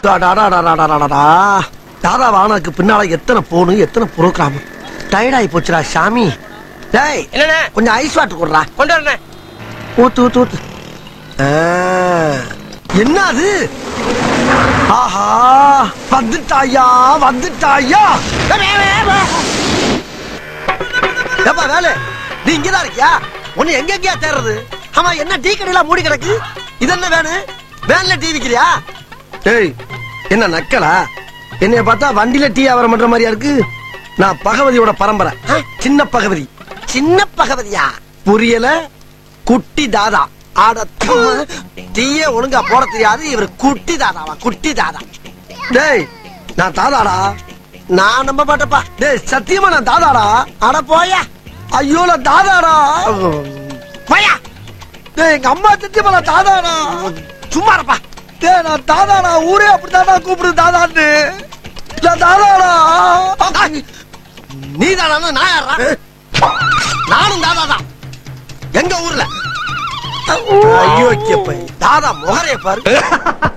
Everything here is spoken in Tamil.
அடாடாடாடாடாடாடா. தாதா வானதுக்கு பின்னால எத்தனை போனு எத்தனை புரோகிராம் டயர்டாயி போச்சுடா சாமி டேய் என்னண்ணே கொஞ்சம் ஐஸ் வாட்டர் கொடுறா கொண்டு வரண்ணே ஊத்து ஊத்து ஊத்து ஆ, என்ன அது ஆஹா வந்துட்டாயா வந்துட்டாயா ஏப்பா வேலை நீ இங்கதான் இருக்கியா உன்னை எங்க எங்கயா தேடுறது ஆமா என்ன டீ கடையில மூடி கிடக்கு இது என்ன வேணு வேன்ல டீ விக்கிறியா டேய் என்ன நக்கலா என்னைய பார்த்தா வண்டியில டீ வியாபாரம் பண்ற மாதிரியா இருக்கு நான் பகவதியோட பரம்பரை ஆ, சின்ன பகவதி சின்ன பகவதியா புரியல குட்டி தாதா ஆட டீயே ஒழுங்கா போட தெரியாது இவர் குட்டி தாதாவா குட்டி தாதா டேய் நான் தாதாடா நான் நம்ப மாட்டேப்பா டேய் சத்தியமா நான் தாதாடா அட போயா ஐயோ நான் தாதாடா போயா டேய் எங்க அம்மா சத்தியமா நான் தாதாடா சும்மா இருப்பா டேய் நான் தாதாடா ஊரே அப்படித்தாடா கூப்பிடுது தாதான்னு நான் தாதாடா நீ தானா நான் யாரா நானும் தாதாதான் எங்க ஊர்ல ஐயோ தாதா முகரைய பாரு